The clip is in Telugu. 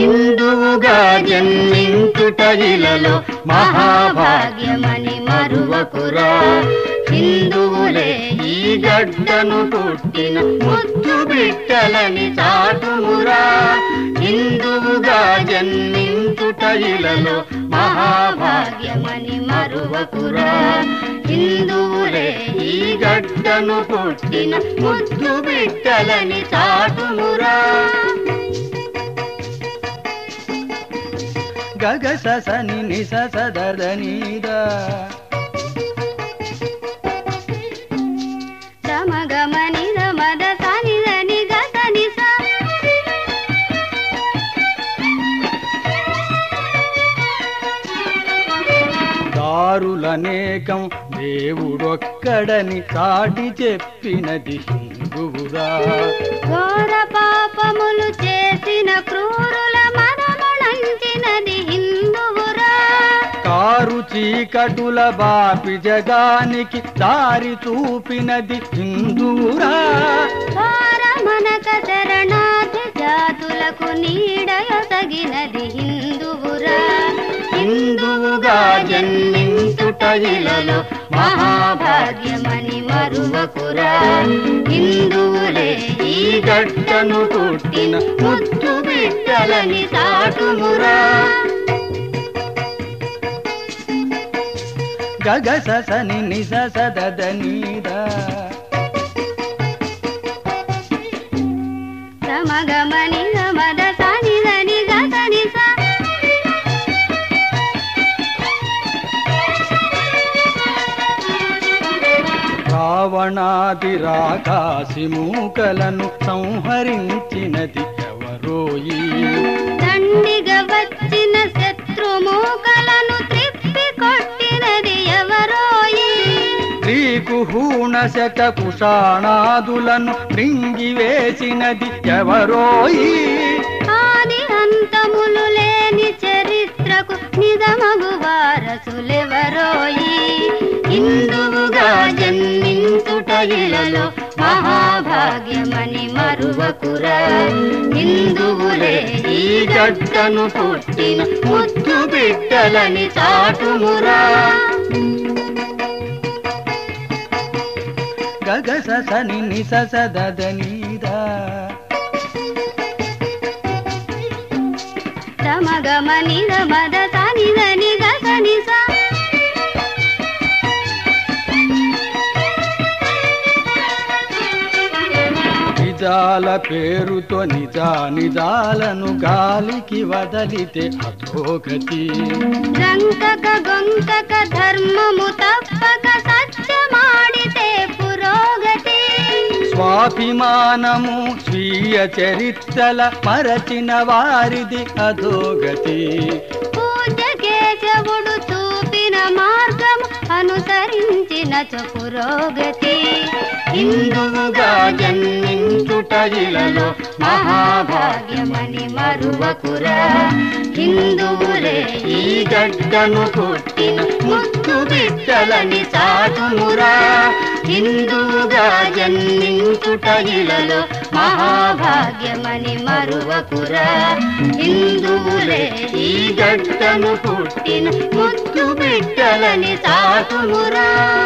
హిందువుగా జన్మించుట ఇలలో మహాభాగ్యమని మరువకురా హిందువులే ఈ గడ్డను పుట్టిన ముద్దు బిడ్డలని చాటుమురా హిందువుగా జన్మించుట ఇలలో మహాభాగ్యమని మరువకురా హిందువులే ఈ గడ్డను పుట్టిన ముద్దు బిడ్డలని చాటుమురా గగ సని నిస సదనీద గమగమని మద సని దని గ సని స దారులనేకం దేవుడొక్కడని చాటి చెప్పినది హిందువురా ఘోర పాపములు చేసిన క్రూరుల మనమునంచినది హిందువురా కారు చీకటుల బాపి జగానికి దారి చూపినది హిందువురా ఘోర మనక శరణార్థి జాతులకు నీడయొసగినది హిందువురా హిందువుగా జన్మించుట ఇలలో మహాభాగ్యమని మరువకురా హిందువులే ఈ గడ్డను పుట్టిన ముద్దు బిడ్డలని చాటుమురా గగ సని నిస సదనీద గమగమని గమద సని దని గ సని స రావణాది రాకాసి మూకలను సంహరించినది ఎవరోయి దండిగా వచ్చిన శత్రుమూకలను త్రిప్పి కొట్టినది ఎవరోయి శ్రీకుహూణ శత కుషాణాదులను మృంగివేసినది ఎవరోయి ఆది అంతములు లేని చరిత్రకు నిజమగు వారసులెవరోయి హిందువుగా జన్మించుట ఇలలో మహాభాగ్యమని మరువకురా హిందువులే ఈ గడ్డను పుట్టిన ముద్దు బిడ్డలని చాటుమురా గగ సని నిస సదనీద గమగమని మద సని దని గ సని స నిజాల పేరుతో నిజా నిజాలను గాలికి వదలితే అధోగతి రంకక గొంకక ధర్మము తప్పక సత్యమాడితే పురోగతి స్వాభిమానము స్వీయ చరిత్రల మరచిన వారిది అధోగతి పూజ కేశవుడు చూపిన మార్గము అనుసరించిన పురోగతి హిందువుగా జన్మించుట ఇలలో మహాభాగ్యమని మరువకురా హిందువులే ఈ గడ్డను పుట్టిన ముద్దు బిడ్డలని చాటుమురా హిందువుగా జన్మించుట ఇలలో మహాభాగ్యమని మరువకురా హిందువులే ఈ గడ్డను పుట్టిన ముద్దు బిడ్డలని చాటుమురా